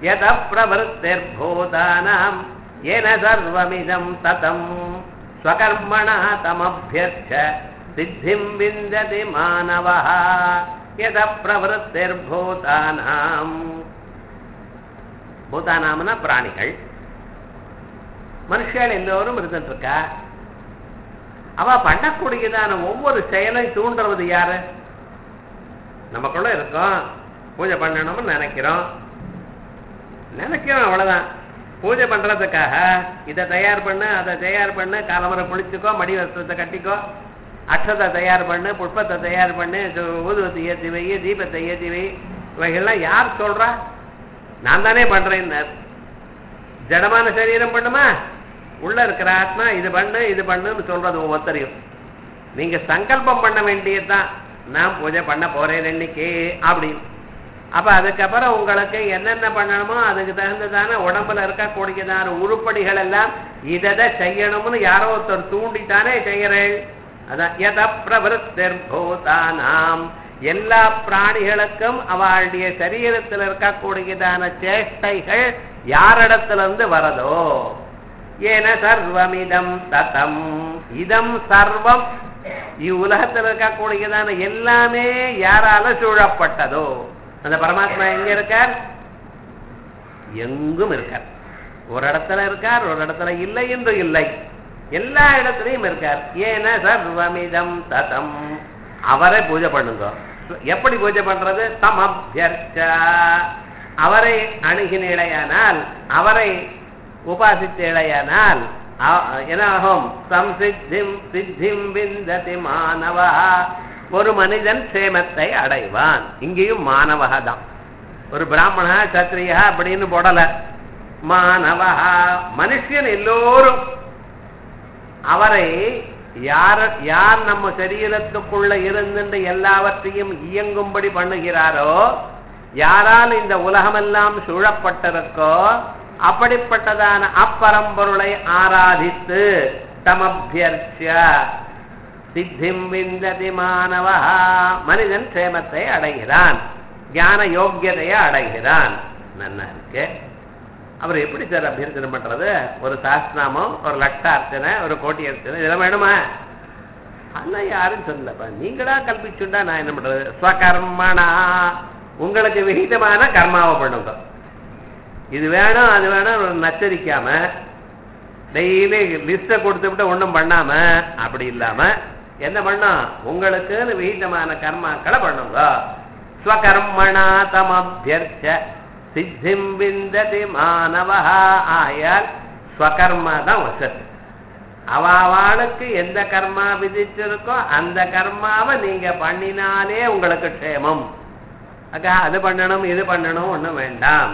यत प्रवृत्तिर्भूतानाम् येन सर्वमिदं ततम् स्वकर्मणा तमभ्यर्च्य सिद्धिं विन्दति मानवः यत प्रवृत्तिर्भूतानाम् பூதானாம்னா பிராணிகள் மனுஷர்கள் எல்லோரும் இருந்துட்டு இருக்கா அவ பண்ணக்கூடியதான ஒவ்வொரு செயலை தூண்டுறது யாரு நமக்குள்ள இருக்கோம் பூஜை பண்ணணும்னு நினைக்கிறோம் நினைக்கிறோம் அவ்வளவுதான் பூஜை பண்றதுக்காக இதை தயார் பண்ணு அதை தயார் பண்ணு காலமுறை குளிச்சுக்கோ மடி வஸ்திரத்தை கட்டிக்கோ அக்ஷத்தை தயார் பண்ணு புஷ்பத்தை தயார் பண்ணு சு- ஊதுவத்தி ஏற்றி வை தீபத்தை ஏற்றி வை இவைகள்லாம் யார் சொல்றா நான் தானே பண்றேன் ஜடமான சரீரம் பண்ணுமா உள்ள இருக்கிற ஆத்மா இது பண்ணு இது பண்ணுன்னு சொல்றது ஒவ்வொருத்தரையும் நீங்க சங்கல்பம் பண்ண வேண்டியதுதான் நான் பூஜை பண்ண போறேன் இன்னைக்கு அப்படின்னு அப்ப அதுக்கப்புறம் உங்களுக்கு என்னென்ன பண்ணணுமோ அதுக்கு தகுந்ததான உடம்புல இருக்கக்கூடியதான உருப்படிகள் எல்லாம் இதை செய்யணும்னு யாரோ ஒருத்தர் தூண்டித்தானே செய்கிறேன் அதான் எத பிரவருத்திர்பூதானாம் எல்லா பிராணிகளுக்கும் அவளுடைய சரீரத்தில் இருக்கக்கூடியதான சேஷ்டைகள் யாரிடத்துல இருந்து வரதோ ஏன சர்வமிதம் ததம் இதம் சர்வம் இவ்வுலகத்தில் இருக்கக்கூடியதான எல்லாமே யாரால சூழப்பட்டதோ அந்த பரமாத்மா எங்க இருக்கார் எங்கும் இருக்கார் ஒரு இடத்துல இருக்கார் ஒரு இடத்துல இல்லை என்று இல்லை எல்லா இடத்துலயும் இருக்கார் ஏன சர்வமிதம் ததம் அவரை பூஜை பண்ணுங்க எப்படி பூஜை பண்றது சமபியர்ச்ச அவரை அணுகினேடையானால் அவரை உபாசித்தேடையானால் என்னாகும் சம்சித்திம் சித்திம் விந்ததி மாணவா ஒரு மனிதன் சேமத்தை அடைவான் இங்கேயும் மாணவகா தான் ஒரு பிராமணா சத்திரியா அப்படின்னு போடல மாணவா மனுஷன் எல்லோரும் அவரை யார் யார் நம்ம சரீரத்துக்குள்ள இருந்துட்டு எல்லாவற்றையும் இயங்கும்படி பண்ணுகிறாரோ யாரால் இந்த உலகமெல்லாம் சூழப்பட்டிருக்கோ அப்படிப்பட்டதான அப்பரம்பொருளை ஆராதித்து தமபியர்ச்சிய சித்திம் விந்ததி மாணவா மனிதன் சேமத்தை அடைகிறான் ஞான யோக்கியதையை அடைகிறான் நன்னா இருக்கு அவர் எப்படி சார் அபியர்த்தனை பண்றது ஒரு சாஸ்திராமம் ஒரு லட்சார்ச்சனை ஒரு கோட்டி அர்ச்சனை இதெல்லாம் வேணுமா அதெல்லாம் யாரும் சொல்லப்பா நீங்களா கல்பிச்சுண்டா நான் என்ன பண்றது ஸ்வகர்மனா உங்களுக்கு விகிதமான கர்மாவை பண்ணுங்க இது வேணும் அது வேணும் நச்சரிக்காம டெய்லி லிஸ்ட கொடுத்துவிட்டு ஒன்றும் பண்ணாம அப்படி இல்லாம என்ன பண்ணும் உங்களுக்குன்னு விகிதமான கர்மாக்களை பண்ணுங்க ஸ்வகர்மணா தமபியர்ச்ச சித்திம் விந்ததி மாணவா ஆயால் ஸ்வகர்மா தான் வசதி அவாளுக்கு எந்த கர்மா விதிச்சிருக்கோ அந்த கர்மாவை நீங்க பண்ணினாலே உங்களுக்கு க்ஷேமம் அக்கா அது பண்ணணும் இது பண்ணணும் ஒண்ணும் வேண்டாம்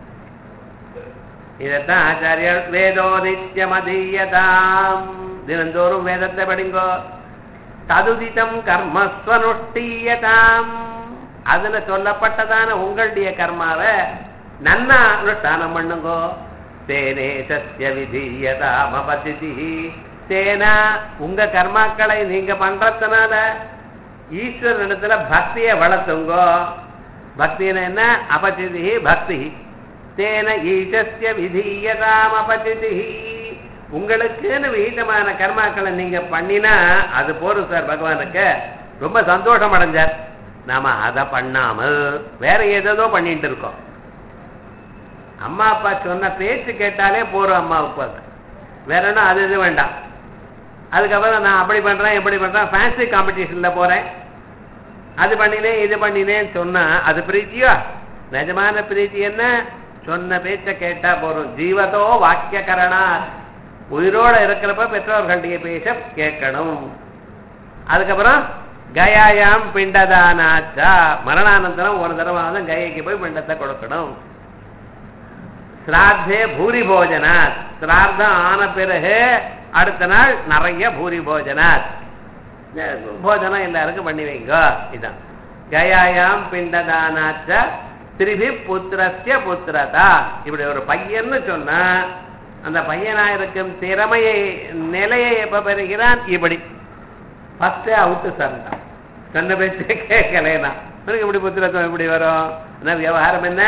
இதத்தான் ஆச்சாரியர் வேதோ நித்தியமதீயதாம் தினந்தோறும் வேதத்தை படிங்கோ ததுதிதம் கர்மஸ்வனுஷ்டீயதாம் அதுல சொல்லப்பட்டதான உங்களுடைய கர்மாவை நன்னா அனுஷ்டானம் பண்ணுங்கோ தேனே சத்திய விதீயதாம் அபதிதி தேனா உங்க கர்மாக்களை நீங்க பண்றதுனால ஈஸ்வரனிடத்துல பக்தியை வளர்த்துங்கோ பக்தின்னு என்ன அபதிதி பக்தி தேன ஈசஸ்ய விதீயதாம் அபதிதி உங்களுக்குன்னு விகிதமான கர்மாக்களை நீங்க பண்ணினா அது போதும் சார் பகவானுக்கு ரொம்ப சந்தோஷம் அடைஞ்சார் நாம அதை பண்ணாமல் வேற ஏதேதோ பண்ணிட்டு இருக்கோம் அம்மா அப்பா சொன்ன பேச்சு கேட்டாலே போறோம் அம்மாவுக்கு அது வேற என்ன அது இது வேண்டாம் அதுக்கப்புறம் நான் அப்படி பண்றேன் இப்படி பண்றேன் ஃபேன்சி காம்படிஷன்ல போறேன் அது பண்ணினேன் இது பண்ணினேன்னு சொன்னா அது பிரீத்தியா நிஜமான பிரீத்தி என்ன சொன்ன பேச்ச கேட்டா போறோம் ஜீவதோ வாக்கியகரணா உயிரோட இருக்கிறப்ப பெற்றோர்களுடைய பேச கேட்கணும் அதுக்கப்புறம் கயாயாம் பிண்டதானாச்சா மரணானந்தரம் ஒரு தடவை வந்து கயைக்கு போய் பிண்டத்தை கொடுக்கணும் சிராத்தே பூரி போஜனாத் சிராத்தம் ஆன பிறகு அடுத்த நாள் நிறைய பூரி போஜனாத் போஜனம் எல்லாருக்கும் பண்ணி வைங்க இதான் கயாயாம் பிண்டதானாச்ச திருபி புத்திரஸ்ய புத்திரதா இப்படி ஒரு பையன்னு சொன்னா அந்த பையனா இருக்கும் திறமையை நிலையை எப்ப பெறுகிறான் இப்படி ஃபர்ஸ்டே அவுட்டு சரணம் சொன்ன பேச்சு கேட்கலேனா உனக்கு இப்படி புத்திரத்துவம் எப்படி வரும் ஆனா விவகாரம் என்ன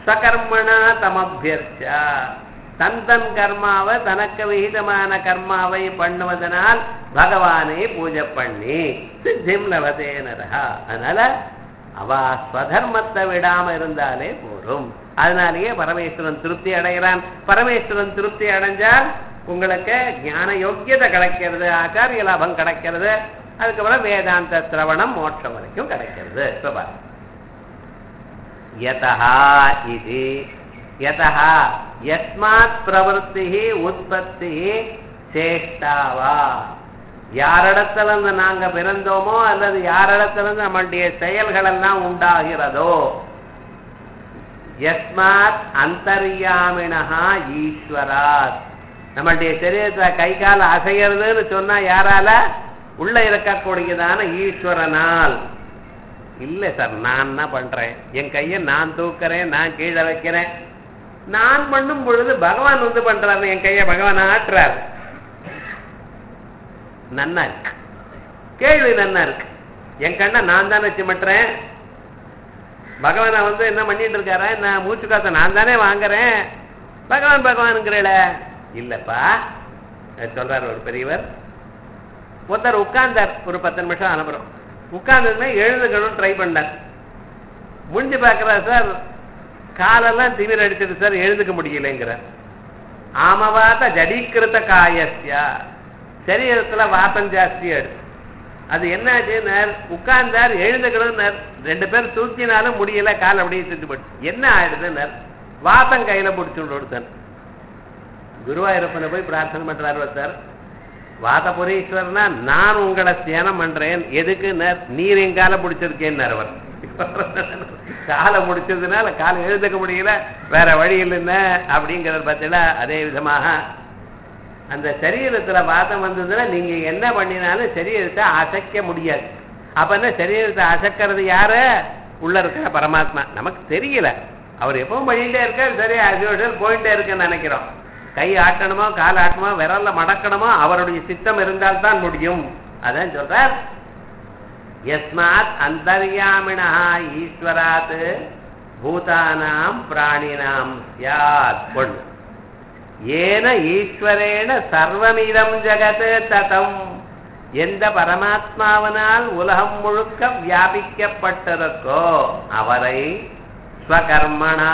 ஸ்வகர்மணா தமபியர்ச்சா தன் தன் கர்மாவை தனக்கு விகிதமான கர்மாவை பண்ணுவதனால் பகவானை பூஜை பண்ணி சித்திம் லபதே நரஹா அதனால அவ ஸ்வதர்மத்தை விடாம இருந்தாலே போரும் அதனாலேயே பரமேஸ்வரன் திருப்தி அடைகிறான் பரமேஸ்வரன் திருப்தி அடைஞ்சால் உங்களுக்கு ஞான யோக்கியதை கிடைக்கிறது ஆச்சாரிய லாபம் கிடைக்கிறது அதுக்கப்புறம் வேதாந்த சிரவணம் மோட்சம் வரைக்கும் கிடைக்கிறது இப்ப பாருங்க யதா இது யதா யஸ்மாத் பிரவருத்தி உற்பத்தி சேஷ்டாவா யாரிடத்துல இருந்து நாங்க பிறந்தோமோ அல்லது யாரிடத்துல இருந்து நம்மளுடைய செயல்கள் எல்லாம் உண்டாகிறதோ யஸ்மாத் அந்தர்யாமினஹா ஈஸ்வராத் நம்மளுடைய சரீரத்துல கை கால் அசைகிறதுன்னு சொன்னா யாரால உள்ள இருக்கக்கூடியதான ஈஸ்வரனால் இல்ல சார் நான் என்ன பண்றேன் என் கையை நான் தூக்குறேன் நான் கீழே வைக்கிறேன் நான் பண்ணும் பொழுது பகவான் வந்து பண்றாரு என் கையை பகவான் ஆட்டுறாரு நன்னா இருக்கு கேள்வி நன்னா இருக்கு என் கண்ணை நான் தானே சிமட்டுறேன் பகவானை வந்து என்ன பண்ணிட்டு இருக்காரா நான் மூச்சு காத்த நான் தானே வாங்குறேன் பகவான் பகவானுங்கிறல இல்லப்பா அது சொல்றாரு ஒரு பெரியவர் ஒருத்தர் உட்கார்ந்தார் ஒரு பத்து நிமிஷம் அனுப்புறோம் உட்கார்ந்ததுமே எழுதுக்கணும் ட்ரை பண்ணார் முடிஞ்சு பார்க்கறார் சார் காலெல்லாம் திமிர் அடிச்சது சார் எழுதுக்க முடியலைங்கிறார் ஆமவாத ஜடீக்கிருத்த காயஸ்யா சரீரத்துல வாசம் ஜாஸ்தி எடுத்து அது என்னாச்சுன்னார் உட்கார்ந்தார் எழுந்துக்கணும்னார் ரெண்டு பேர் தூக்கினாலும் முடியல கால் அப்படியே சுத்தி போட்டு என்ன ஆயிடுதுன்னார் வாசம் கையில பிடிச்சுட்டு ஒருத்தன் குருவாயூரப்பனை போய் பிரார்த்தனை பண்றாரு ஒருத்தர் வாதபுரீஸ்வரனா நான் உங்களை தியானம் பண்றேன் எதுக்கு நீர் என் காலை பிடிச்சிருக்கேன்னு அவர் காலை முடிச்சதுனால காலை எழுதுக்க முடியல வேற வழி இல்லைன்னு அப்படிங்கிறது பார்த்தீங்களா அதே விதமாக அந்த சரீரத்துல வாதம் வந்ததுன்னா நீங்க என்ன பண்ணினாலும் சரீரத்தை அசைக்க முடியாது அப்ப என்ன சரீரத்தை அசைக்கிறது யாரு உள்ள இருக்கிற பரமாத்மா நமக்கு தெரியல அவர் எப்பவும் பண்ணிட்டே இருக்கார் சரி அது போயிட்டே இருக்குன்னு நினைக்கிறோம் கை ஆட்டணுமோ கால் ஆட்டணுமோ விரல்ல மடக்கணுமோ அவருடைய சித்தம் இருந்தால் தான் முடியும் அதான் சொல்றார் யஸ்மாத் அந்தர்யாமினா ஈஸ்வராத் பூதானாம் பிராணினாம் சியாத் ஒன்று ஏன ஈஸ்வரேன சர்வமிதம் ஜகத் ததம் எந்த பரமாத்மாவனால் உலகம் முழுக்க வியாபிக்கப்பட்டிருக்கோ அவரை ஸ்வகர்மணா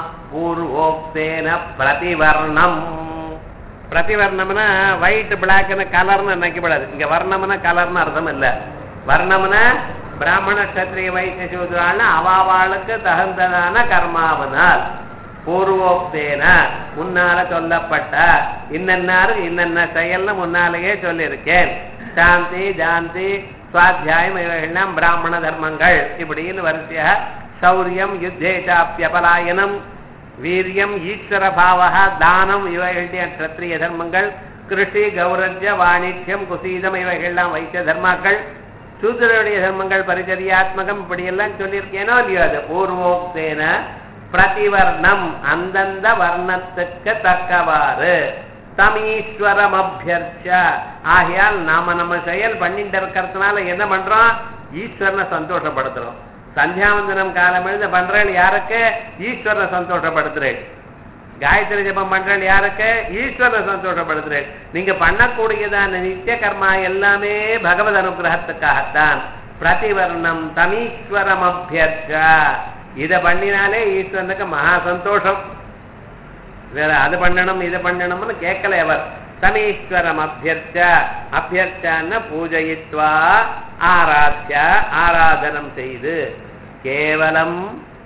பூர்வோக்தேன பிரதிவர்ணம் பிரதிவர்ணம்னா ஒயிட் பிளாக்னு கலர்னு நினைக்கப்படாது இங்க வர்ணம்னா கலர்னு அர்த்தம் இல்ல வர்ணம்னா பிராமண கத்திரிய வைத்திய சூத்ரான்னு அவாவாளுக்கு தகுந்ததான கர்மாவனால் பூர்வோக்தேன முன்னால சொல்லப்பட்ட இன்னன்னாரு இன்னென்ன செயல்னு முன்னாலேயே சொல்லியிருக்கேன் சாந்தி ஜாந்தி சுவாத்தியாயம் இவைகள்லாம் பிராமண தர்மங்கள் இப்படின்னு வரிசையா சௌரியம் யுத்தேச்சாப்பியபலாயனம் வீரியம் ஈஸ்வர பாவக தானம் இவைகளுடைய கத்திரிய தர்மங்கள் கிருஷி கௌரஜ்ய வாணிஜ்யம் குசீதம் இவைகள்லாம் வைத்திய தர்மாக்கள் சூத்திரருடைய தர்மங்கள் பரிச்சரியாத்மகம் இப்படி எல்லாம் சொல்லியிருக்கேனோ இல்லையோ அது பூர்வோக்தேன பிரதிவர்ணம் அந்தந்த வர்ணத்துக்கு தக்கவாறு தமீஸ்வரம் அபியர்ச்ச ஆகையால் நாம நம்ம செயல் பண்ணிட்டு இருக்கிறதுனால என்ன பண்றோம் ஈஸ்வரனை சந்தோஷப்படுத்துறோம் சந்தியாவந்தனம் காலம் எழுத பண்றேன் யாருக்கு ஈஸ்வரனை சந்தோஷப்படுத்துறேன் காயத்ரி ஜபம் பண்றேன் யாருக்கு ஈஸ்வரனை சந்தோஷப்படுத்துறேன் நீங்க பண்ணக்கூடியதான நித்திய கர்மா எல்லாமே பகவத் அனுகிரகத்துக்காகத்தான் பிரதிவர்ணம் தமீஸ்வரம் அபியர்ச்ச இதை பண்ணினாலே ஈஸ்வரனுக்கு மகா சந்தோஷம் வேற அது பண்ணணும் இது பண்ணணும்னு கேட்கல அவர் தமீஸ்வரம் அபியர்ச்ச அபியர்ச்சான்னு பூஜயித்வா ஆராத்ய ஆராதனம் செய்து கேவலம்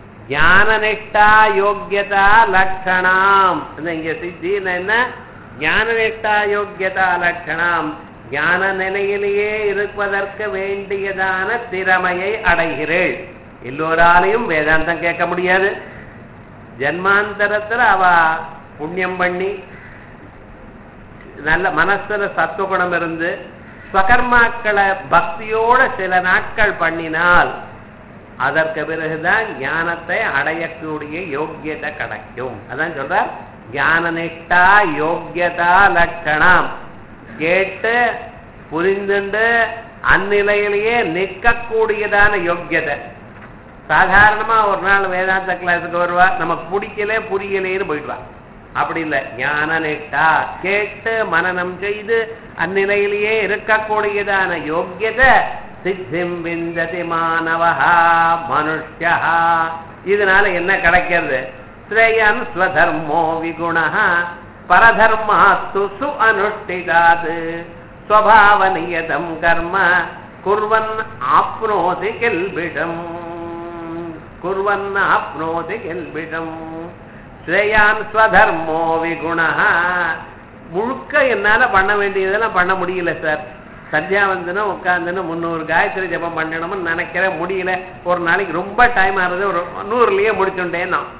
ஞானநிஷ்டா யோக்கியதா லட்சணாம் இங்க சித்தின்னு என்ன ஞானநிஷ்டா யோக்கியதா லட்சணாம் ஞான நிலையிலேயே இருப்பதற்கு வேண்டியதான திறமையை அடைகிறேள் எல்லோராலையும் வேதாந்தம் கேட்க முடியாது ஜன்மாந்தரத்துல அவ புண்ணியம் பண்ணி நல்ல மனசுல சத்துவகுணம் இருந்து ஸ்வகர்மாக்களை பக்தியோட சில நாட்கள் பண்ணினால் அதற்கு பிறகுதான் ஞானத்தை அடையக்கூடிய யோக்கியத்தை கிடைக்கும் அதான் சொல்ற ஞான நிஷ்டா யோக்கியதா லட்சணம் கேட்டு புரிந்துண்டு அந்நிலையிலேயே நிற்கக்கூடியதான யோக்கியதை சாதாரணமா ஒரு நாள் வேதாந்த கிளாஸுக்கு வருவா நமக்கு பிடிக்கல புரியலேன்னு போயிடுவா அப்படி இல்லை ஞான நெட்டா கேட்டு மனனம் செய்து அந்நிலையிலேயே இருக்கக்கூடியதான யோக்கியதை சித்திம் விந்ததி மாணவஹா மனுஷ்யா இதனால என்ன கிடைக்கிறது ஸ்ரேயன் ஸ்வதர்மோ விகுண பரதர்மாஸ்து சு அனுஷ்டிதாது ஸ்வபாவநியதம் கர்ம குர்வன் ஆப்னோதி கெல்பிஷம் குர்வன் ஆப்னோதி கெல்பிஷம் ஸ்ரேயான் ஸ்வதர்மோ விகுண முழுக்க என்னால பண்ண வேண்டியதெல்லாம் பண்ண முடியல சார் சந்தியாவந்தனம் உட்காந்துன்னு முந்நூறு காயத்ரி ஜபம் பண்ணணும்னு நினைக்கிறேன் முடியல ஒரு நாளைக்கு ரொம்ப டைம் ஆகுது ஒரு நூறுலயே முடிச்சுட்டேன் நான்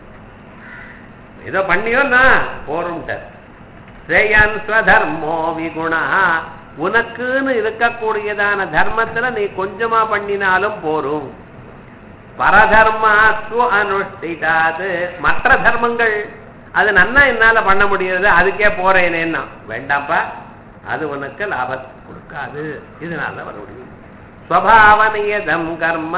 ஏதோ பண்ணியோன்னா போரும்ட்டார் ஸ்ரேயான் ஸ்வதர்மோ விகுணா உனக்குன்னு இருக்கக்கூடியதான தர்மத்துல நீ கொஞ்சமா பண்ணினாலும் போரும் பரதர்மாஸ்து அனுஷ்டிதாது மற்ற தர்மங்கள் அது நன்னா என்னால பண்ண முடியாது அதுக்கே போறேனேன்னா வேண்டாம்ப்பா அது உனக்கு லாபத்தை கொடுக்காது இதனால வர முடியும் ஸ்வபாவனியதம் கர்ம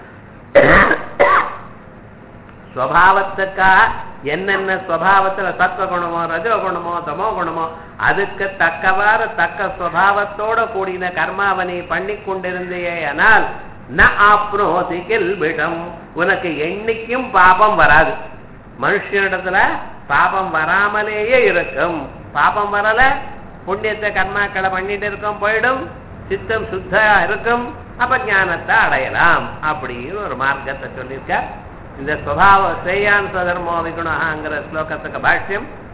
ஸ்வபாவத்துக்கா என்னென்ன ஸ்வபாவத்துல சத்வ குணமோ ரஜோ குணமோ தமோ குணமோ அதுக்கு தக்கவாறு தக்க ஸ்வபாவத்தோட கூடின கர்மாவனை பண்ணி கொண்டிருந்தே ஆனால் ந ஆப்னோதி கில்பிடம் உனக்கு என்னைக்கும் பாபம் வராது மனுஷனிடத்துல பாபம் வராமலேயே இருக்கும் பாபம் வரல புண்ணியத்தை கர்மாக்களை பண்ணிட்டு இருக்கும் போயிடும் சித்தம் சுத்தா இருக்கும் அப்ப ஞானத்தை அடையலாம் அப்படின்னு ஒரு மார்க்கத்தை சொல்லியிருக்கார் இந்த சுவாவ ஸ்ரேயான் சதர்மோ விகுணாங்கிற ஸ்லோகத்துக்கு பாஷ்யம்